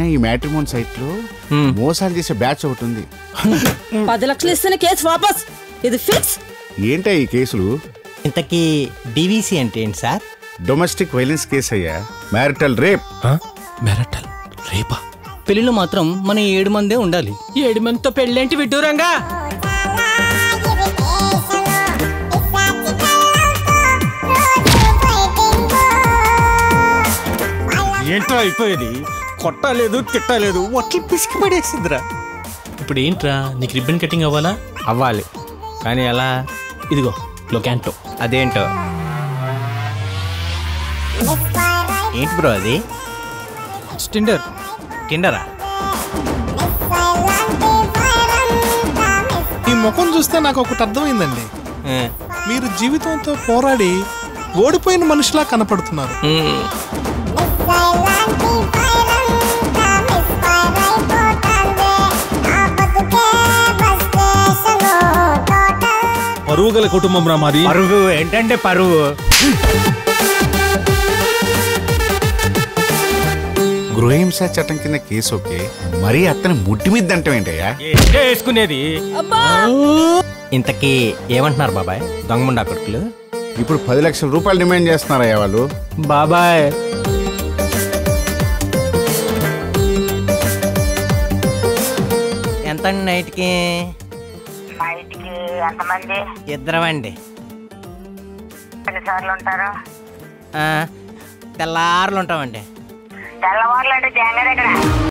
అయినా ఈ మ్యాట్రిమోన్ సైట్ లో మోసాలు చేసే బ్యాచ్ ఒకటి ఉంది పది లక్షలు ఇస్తేనే కేసు వాపస్ ఇది ఫిక్స్ ఏంటా ఈ కేసులు ఇంతకీ డివిసి అంటే ఏంటి సార్ డొమెస్టిక్ వైలెన్స్ కేసు అయ్యా మ్యారిటల్ రేప్ మెరటల్ రేపా పెళ్లిలో మాత్రం మన ఏడు మందే ఉండాలి ఏడు మందితో పెళ్ళేంటి విడ్డూరంగా ఏంట్రా అయిపోయేది కొట్టలేదు తిట్టలేదు ఒట్లు పిసికి పడేసిందిరా ఇప్పుడు ఏంట్రా నీకు రిబ్బన్ కటింగ్ అవ్వాలా అవ్వాలి కానీ ఎలా ఇదిగో లొకాంటో అదేంటో ఏంటి బ్రో అది స్టిండర్ కిండరా ఈ ముఖం చూస్తే నాకు ఒకటి అర్థమైందండి మీరు జీవితంతో పోరాడి ఓడిపోయిన మనిషిలా కనపడుతున్నారు పరువు గల కుటుంబం రా మాది పరువు ఏంటంటే పరువు గృహహింస చట్టం కింద కేసు ఓకే మరీ అతని ముట్టి మీద అంటాం ఏంటయ్యా వేసుకునేది ఇంతకీ ఏమంటున్నారు బాబాయ్ దొంగముండా కొడుకులు ఇప్పుడు పది లక్షల రూపాయలు డిమాండ్ చేస్తున్నారయ్యా వాళ్ళు బాబాయ్ ఎంత నైట్కి నైట్కి ఎంతమంది ఇద్దరం అండి ఎన్నిసార్లు ఉంటారు తెల్లారులు ఉంటామండి తెల్లవారులు అంటే జంగ దగ్గర